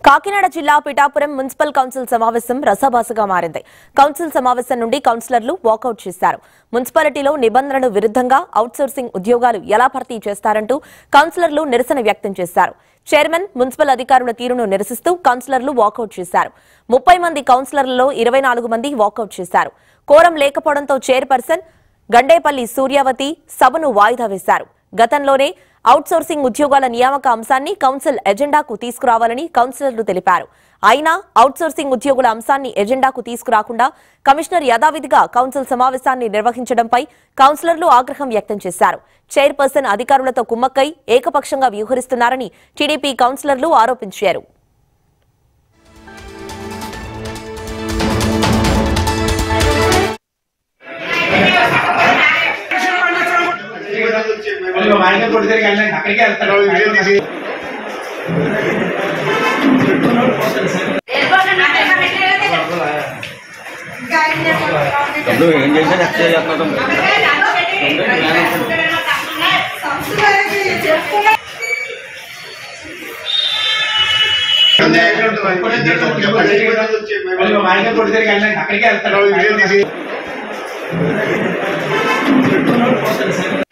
కాకినాడ జిల్లా Pithapuram municipal council సమావేశం రసాభాసగా మారింది కౌన్సిల్ సమావేశం నుండి కౌన్సిలర్లు వాకౌట్ చేశారు మున్సిపాలిటీలో నిబంధనలు విరుద్ధంగా అవుట్సోర్సింగ్ ఉద్యోగాలు ఎలా భర్తీ చేస్తారంటూ కౌన్సిలర్లు నిరసన వ్యక్తం చేశారు చైర్మన్ మున్సిపల్ అధికారుల తీరును నిరసిస్తూ కౌన్సిలర్లు వాకౌట్ చేశారు ముప్పై మంది కౌన్సిలర్లలో ఇరవై నాలుగు మంది వాకౌట్ చేశారు కోరం లేకపోవడంతో చైర్పర్సన్ గండేపల్లి సూర్యావతి సభను వాయిదా వేశారు గతంలోనే అవుట్సోర్సింగ్ ఉద్యోగాల నియామక అంశాన్ని కౌన్సిల్ ఎజెండాకు తీసుకురావాలని కౌన్సిలర్లు తెలిపారు అయినా అవుట్సోర్సింగ్ ఉద్యోగుల అంశాన్ని ఎజెండాకు తీసుకురాకుండా కమిషనర్ యథావిధిగా కౌన్సిల్ సమావేశాన్ని నిర్వహించడంపై కౌన్సిలర్లు ఆగ్రహం వ్యక్తం చేశారు చైర్పర్సన్ అధికారులతో కుమ్మక్కై ఏకపక్షంగా వ్యవహరిస్తున్నారని టీడీపీ కౌన్సిలర్లు ఆరోపించారు మళ్ళీ మా ఆయన కొట్టి దగ్గరికి వెళ్ళండి అక్కడికే వెళ్తాడు డబ్బులు ఏం చేసినా ఎక్స్చేంజ్ చేస్తున్నాం మళ్ళీ మా ఆయన కొట్టి దగ్గరికి వెళ్ళండి అక్కడికే వెళ్తాడు